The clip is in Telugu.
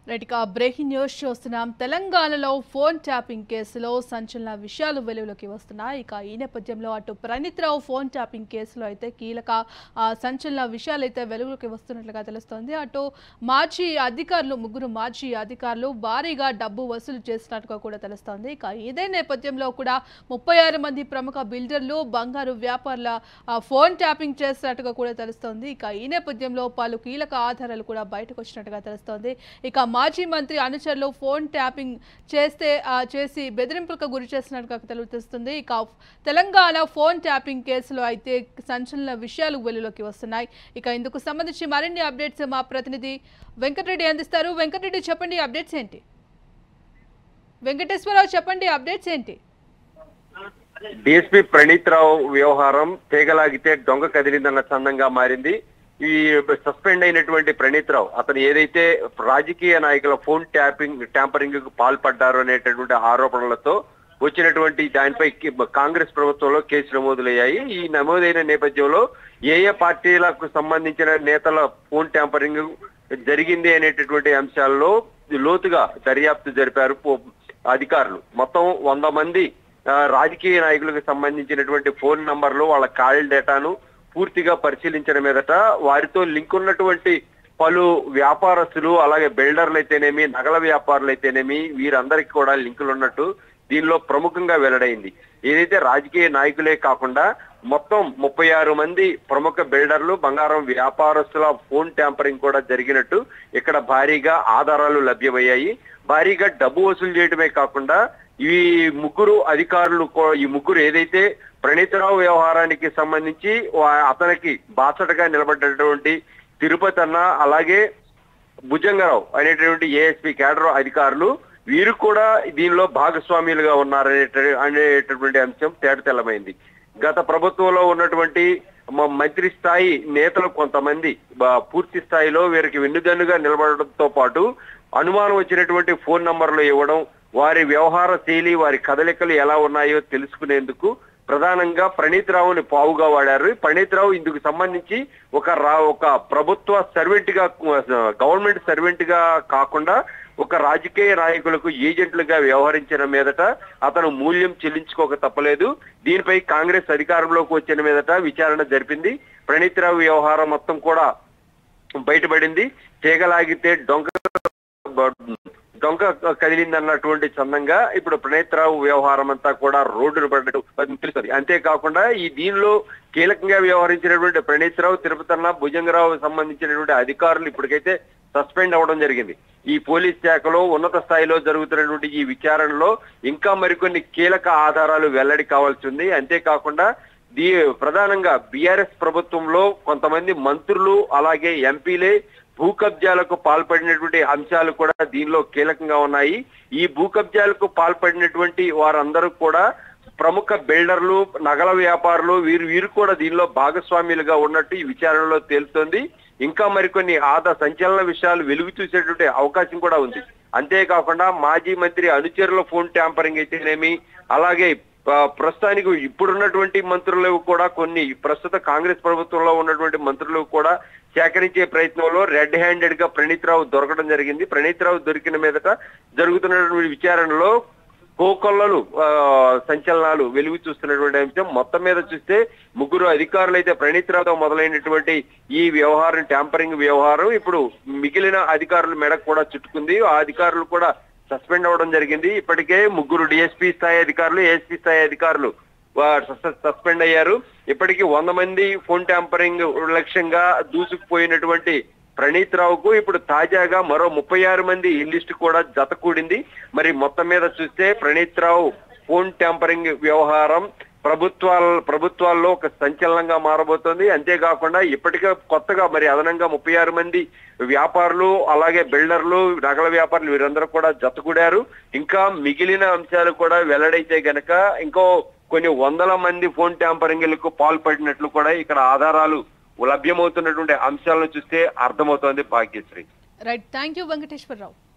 రైట్ ఇక బ్రేకింగ్ న్యూస్ చూస్తున్నాం తెలంగాణలో ఫోన్ ట్యాపింగ్ కేసులో సంచలన విషయాలు వెలుగులోకి వస్తున్నాయి ఇక ఈ నేపథ్యంలో అటు ప్రణీత్ రావు ఫోన్ ట్యాపింగ్ కేసులో అయితే కీలక ఆ, సంచలన విషయాలు అయితే వెలుగులోకి వస్తున్నట్లుగా తెలుస్తోంది అటు మాజీ అధికారులు ముగ్గురు మాజీ అధికారులు భారీగా డబ్బు వసూలు చేసినట్టుగా కూడా తెలుస్తోంది ఇక ఇదే నేపథ్యంలో కూడా ముప్పై ఆరు మంది ప్రముఖ బిల్డర్లు బంగారు వ్యాపారుల ఆ, ఫోన్ ట్యాపింగ్ చేసినట్టుగా కూడా తెలుస్తోంది ఇక ఈ నేపథ్యంలో పలు కీలక ఆధారాలు కూడా బయటకు వచ్చినట్టుగా తెలుస్తోంది ఇక మాజీ మంత్రి అనుచరులు ఫోన్ ట్యాపింగ్ చేస్తే ఆ, చేసి బెదిరింపులకు గురి చేసినట్టుగా తెలుస్తుంది ఇక తెలంగాణ ఫోన్ ట్యాపింగ్ కేసులో అయితే సంచలన విషయాలు వెలుగులోకి వస్తున్నాయి ఇక ఇందుకు సంబంధించి మరిన్ని అప్డేట్స్ మా ప్రతినిధి వెంకటరెడ్డి అందిస్తారు వెంకటరెడ్డి చెప్పండి అప్డేట్స్ ఏంటి వెంకటేశ్వరరావు చెప్పండి అప్డేట్స్ ఏంటి డిఎస్పీ ప్రణీత్ రావు వ్యవహారం తీగలాగితే దొంగ కదిలిందన్న చందంగా మారింది ఈ సస్పెండ్ అయినటువంటి ప్రణీత్ రావు అతను ఏదైతే రాజకీయ నాయకుల ఫోన్ ట్యాపింగ్ ట్యాంపరింగ్ కు పాల్పడ్డారు అనేటటువంటి ఆరోపణలతో వచ్చినటువంటి దానిపై కి- కాంగ్రెస్ ప్రభుత్వంలో కేసు నమోదులయ్యాయి ఈ నమోదైన నేపథ్యంలో ఏ ఏ పార్టీలకు సంబంధించిన నేతల ఫోన్ ట్యాంపరింగ్ జరిగింది అనేటటువంటి అంశాల్లో లోతుగా దర్యాప్తు జరిపారు పో- అధికారులు మొత్తం వంద మంది ఆ, రాజకీయ నాయకులకు సంబంధించినటువంటి ఫోన్ నంబర్లు వాళ్ళ కాల్ డేటాను పూర్తిగా పరిశీలించిన మీదట వారితో లింక్ ఉన్నటువంటి పలు వ్యాపారస్తులు అలాగే బిల్డర్లు అయితేనేమి నగల వ్యాపారులు అయితేనేమి వీరందరికీ కూడా లింకులు ఉన్నట్టు దీనిలో ప్రముఖంగా వెల్లడైంది ఏదైతే రాజకీయ నాయకులే కాకుండా మొత్తం ముప్పై ఆరు మంది ప్రముఖ బిల్డర్లు బంగారం వ్యాపారస్తుల ఫోన్ ట్యాంపరింగ్ కూడా జరిగినట్టు ఇక్కడ భారీగా ఆధారాలు లభ్యమయ్యాయి భారీగా డబ్బు వసూలు చేయడమే కాకుండా ఈ ముగ్గురు అధికారులు కూ- ఈ ముగ్గురు ఏదైతే ప్రణీతరావు వ్యవహారానికి సంబంధించి వా- అతనికి బాసటగా నిలబడ్డటువంటి తిరుపతి అన్న అలాగే భుజంగరావు అనేటువంటి ఏఎస్పీ కేడర్ అధికారులు వీరు కూడా దీనిలో భాగస్వామ్యులుగా ఉన్నారనే అనేటటువంటి అంశం తేటతెల్లమైంది గత ప్రభుత్వంలో ఉన్నటువంటి మ- మంత్రి స్థాయి నేతలు కొంతమంది బ- పూర్తి స్థాయిలో వీరికి వెన్నుదన్నుగా నిలబడడంతో పాటు అనుమానం వచ్చినటువంటి ఫోన్ నంబర్లు ఇవ్వడం వారి వ్యవహార శైలి వారి కదలికలు ఎలా ఉన్నాయో తెలుసుకునేందుకు ప్రధానంగా ప్రణీత్ రావుని పావుగా వాడారు ప్రణీత్ రావు ఇందుకు సంబంధించి ఒక రా ఒక ప్రభుత్వ సర్వెంట్ గా గవర్నమెంట్ సర్వెంట్ గా కాకుండా ఒక రాజకీయ నాయకులకు ఏజెంట్లుగా వ్యవహరించిన మీదట అతను మూల్యం చెల్లించుకోక తప్పలేదు దీనిపై కాంగ్రెస్ అధికారంలోకి వచ్చిన మీదట విచారణ జరిపింది ప్రణీత్ రావు వ్యవహారం మొత్తం కూడా బయటపడింది తీగలాగితే డొంక డొంక కదిలిందన్నటువంటి చందంగా ఇప్పుడు ప్రణీత్ రావు వ్యవహారం అంతా కూడా రోడ్డును పడ్డట్టు తెలుస్తుంది అంతేకాకుండా ఈ దీనిలో కీలకంగా వ్యవహరించినటువంటి ప్రణీత్ రావు తిరుపతన్న భుజంగరావు సంబంధించినటువంటి అధికారులు ఇప్పటికైతే సస్పెండ్ అవ్వడం జరిగింది ఈ పోలీస్ శాఖలో ఉన్నత స్థాయిలో జరుగుతున్నటువంటి ఈ విచారణలో ఇంకా మరికొన్ని కీలక ఆధారాలు వెల్లడి కావాల్సి ఉంది అంతేకాకుండా దీ ప్రధానంగా బీఆర్ఎస్ ప్రభుత్వంలో కొంతమంది మంత్రులు అలాగే ఎంపీలే భూ కబ్జాలకు పాల్పడినటువంటి అంశాలు కూడా దీనిలో కీలకంగా ఉన్నాయి ఈ భూ కబ్జాలకు పాల్పడినటువంటి వారందరూ కూడా ప్రముఖ బిల్డర్లు నగల వ్యాపారులు వీరు వీరు కూడా దీనిలో భాగస్వామ్యులుగా ఉన్నట్టు ఈ విచారణలో తేలుతోంది ఇంకా మరికొన్ని ఆదా సంచలన విషయాలు వెలుగు చూసేటువంటి అవకాశం కూడా ఉంది అంతేకాకుండా మాజీ మంత్రి అనుచరుల ఫోన్ ట్యాంపరింగ్ అయితేనేమి అలాగే ఆ, ప్రస్తుతానికి ఇప్పుడున్నటువంటి మంత్రులు కూడా కొన్ని ప్రస్తుత కాంగ్రెస్ ప్రభుత్వంలో ఉన్నటువంటి మంత్రులు కూడా సేకరించే ప్రయత్నంలో రెడ్ హ్యాండెడ్ గా ప్రణీత్ రావు దొరకడం జరిగింది ప్రణీత్ రావు దొరికిన మీదట జరుగుతున్నటువంటి విచారణలో కోకొల్లలు ఆ, సంచలనాలు వెలుగు చూస్తున్నటువంటి అంశం మొత్తం మీద చూస్తే ముగ్గురు అధికారులు అయితే ప్రణీత్ రావుతో మొదలైనటువంటి ఈ వ్యవహారం ట్యాంపరింగ్ వ్యవహారం ఇప్పుడు మిగిలిన అధికారుల మెడకు కూడా చుట్టుకుంది ఆ అధికారులు కూడా సస్పెండ్ అవ్వడం జరిగింది ఇప్పటికే ముగ్గురు డిఎస్పీ స్థాయి అధికారులు ఏఎస్పీ స్థాయి అధికారులు వా- సస్- సస్పెండ్ అయ్యారు ఇప్పటికీ వంద మంది ఫోన్ ట్యాంపరింగ్ లక్ష్యంగా దూసుకుపోయినటువంటి ప్రణీత్ రావుకు ఇప్పుడు తాజాగా మరో ముప్పై ఆరు మంది ఈ లిస్టు కూడా జత కూడింది మరి మొత్తం మీద చూస్తే ప్రణీత్ రావు ఫోన్ ట్యాంపరింగ్ వ్యవహారం ప్రభుత్వాల ప్రభుత్వాల్లో ఒక సంచలనంగా మారబోతోంది అంతేకాకుండా ఇప్పటికే కొత్తగా మరి అదనంగా ముప్పై ఆరు మంది వ్యాపారులు అలాగే బిల్డర్లు నగల వ్యాపారులు వీరందరూ కూడా జతకూడారు ఇంకా మిగిలిన అంశాలు కూడా వెల్లడైతే గనక ఇంకో కొన్ని వందల మంది ఫోన్ ట్యాంపరింగ్లకు పాల్పడినట్లు కూడా ఇక్కడ ఆధారాలు లభ్యమవుతున్నటువంటి అంశాలను చూస్తే అర్థమవుతోంది Bhagyashree right thank you Venkateswararao